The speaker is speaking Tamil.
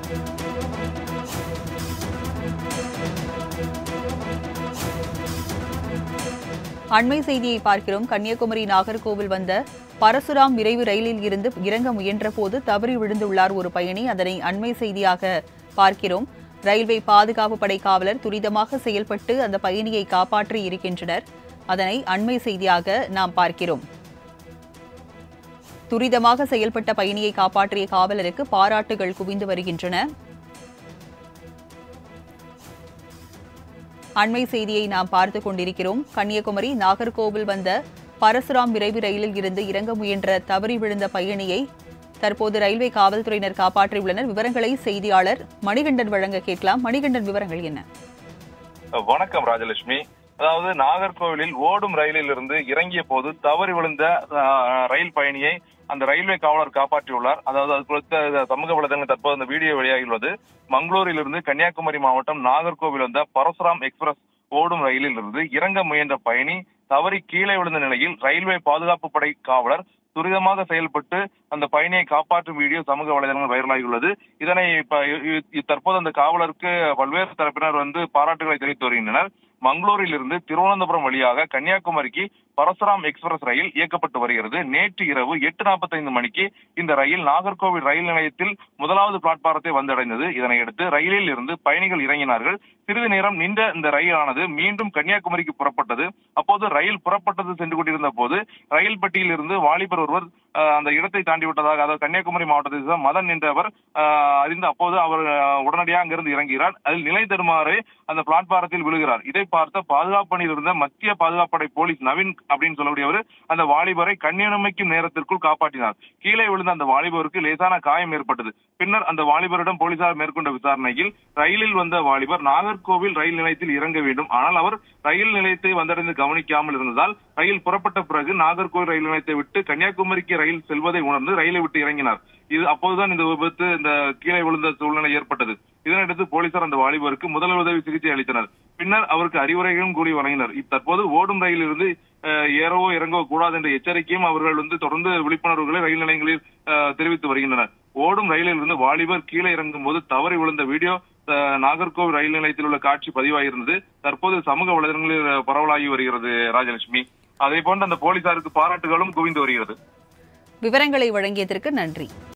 அண்மை செய்தியை பார்க்கிறோம் கன்னியாகுமரி நாகர்கோவில் வந்த பரசுராம் விரைவு ரயிலில் இருந்து இறங்க முயன்றபோது தவறி விழுந்துள்ளார் ஒரு பயணி அதனை அண்மை செய்தியாக பார்க்கிறோம் ரயில்வே பாதுகாப்பு படை காவலர் துரிதமாக செயல்பட்டு அந்த பயணியை காப்பாற்றி இருக்கின்றனர் அதனை அண்மை செய்தியாக நாம் பார்க்கிறோம் துரிதமாக செயல்பட்ட பயணியை காப்பாற்றிய காவலருக்கு பாராட்டுகள் குவிந்து வருகின்றன அண்மை செய்தியை நாம் பார்த்து கொண்டிருக்கிறோம் கன்னியாகுமரி நாகர்கோவில் வந்த பரசுராம் விரைவு ரயிலில் இருந்து இறங்க முயன்ற தவறி விழுந்த பயணியை தற்போது ரயில்வே காவல்துறையினர் காப்பாற்றியுள்ளனர் விவரங்களை செய்தியாளர் மணிகண்டன் வழங்க கேட்கலாம் மணிகண்டன் விவரங்கள் என்ன வணக்கம் ராஜலட்சுமி அதாவது நாகர்கோவிலில் ஓடும் ரயிலில் இருந்து இறங்கிய போது தவறி விழுந்த அஹ், ரயில் பயணியை அந்த ரயில்வே காவலர் காப்பாற்றியுள்ளார் அதாவது அது குறித்த சமூக வலைதளங்கள் தற்போது அந்த வீடியோ வெளியாகியுள்ளது மங்களூரில் இருந்து கன்னியாகுமரி மாவட்டம் நாகர்கோவில் வந்த பரசுராம் எக்ஸ்பிரஸ் ஓடும் ரயிலில் இருந்து இறங்க முயன்ற பயணி தவறி கீழே விழுந்த நிலையில் ரயில்வே பாதுகாப்பு படை காவலர் துரிதமாக செயல்பட்டு அந்த பயணியை காப்பாற்றும் வீடியோ சமூக வலைதளங்கள் வைரலாகியுள்ளது இதனை இப்ப இ- இ- தற்போது அந்த காவலருக்கு பல்வேறு தரப்பினர் வந்து பாராட்டுகளை தெரிவித்து வருகின்றனர் மங்களூரில் இருந்து திருவனந்தபுரம் வழியாக கன்னியாகுமரிக்கு பரசுராம் எக்ஸ்பிரஸ் ரயில் இயக்கப்பட்டு வருகிறது நேற்று இரவு எட்டு நாற்பத்தைந்து மணிக்கு இந்த ரயில் நாகர்கோவில் ரயில் நிலையத்தில் முதலாவது பிளாட்பாரத்தை வந்தடைந்தது இதனையடுத்து ரயிலில் இருந்து பயணிகள் இறங்கினார்கள் சிறிது நேரம் நின்ற இந்த ரயிலானது மீண்டும் கன்னியாகுமரிக்கு புறப்பட்டது அப்போது ரயில் புறப்பட்டது சென்று கொண்டிருந்த போது ரயில் பெட்டியில் இருந்து வாலிபர் ஒருவர் அஹ், அந்த இடத்தை தாண்டி விட்டதாக அதாவது கன்னியாகுமரி மாவட்டத்தை சேர்ந்த மதன் என்றவர் அஹ், அறிந்து அப்போது அவர் அஹ், உடனடியாக அங்கிருந்து இறங்குகிறார் அதில் நிலை தருமாறு அந்த பிளாட்பாரத்தில் விழுகிறார் இதை பார்த்த பாதுகாப்பு பணியில் இருந்த மத்திய பாதுகாப்படை போலீஸ் நவீன் அப்படின்னு சொல்லக்கூடியவர் அந்த வாலிபரை கண்ணியமைக்கும் நேரத்திற்குள் காப்பாற்றினார் கீழே விழுந்த அந்த வாலிபருக்கு லேசான காயம் ஏற்பட்டது பின்னர் அந்த வாலிபரிடம் போலீசார் மேற்கொண்ட விசாரணையில் ரயிலில் வந்த வாலிபர் நாகர்கோவில் ரயில் நிலையத்தில் இறங்க வேண்டும் ஆனால் அவர் ரயில் நிலையத்தை வந்தடைந்து கவனிக்காமல் இருந்ததால் ரயில் புறப்பட்ட பிறகு நாகர்கோவில் ரயில் நிலையத்தை விட்டு கன்னியாகுமரிக்கு ரயில் செல்வதை உணர்ந்து ரயிலை விட்டு இறங்கினார் இது அப்போதுதான் இந்த விபத்து இந்த கீழே விழுந்த சூழ்நிலை ஏற்பட்டது இதனையடுத்து போலீசார் அந்த வாலிபருக்கு முதல் உதவி சிகிச்சை அளித்தனர் பின்னர் அவருக்கு அறிவுரைகளும் கூறி வழங்கினர் தற்போது ஓடும் ரயிலில் இருந்து அஹ், ஏறவோ இறங்கவோ கூடாது என்ற எச்சரிக்கையும் அவர்கள் வந்து தொடர்ந்து விழிப்புணர்வுகளை ரயில் நிலையங்களில் அஹ், தெரிவித்து வருகின்றனர் ஓடும் ரயிலில் இருந்து வாலிபர் கீழே இறங்கும் போது தவறி விழுந்த வீடியோ அஹ், நாகர்கோவில் ரயில் நிலையத்தில் உள்ள காட்சி பதிவாகியிருந்தது தற்போது சமூக வலைதளங்களில் அஹ், பரவலாகி வருகிறது ராஜலட்சுமி அதே போன்று அந்த போலீசாருக்கு பாராட்டுகளும் குவிந்து வருகிறது விவரங்களை வழங்கியதற்கு நன்றி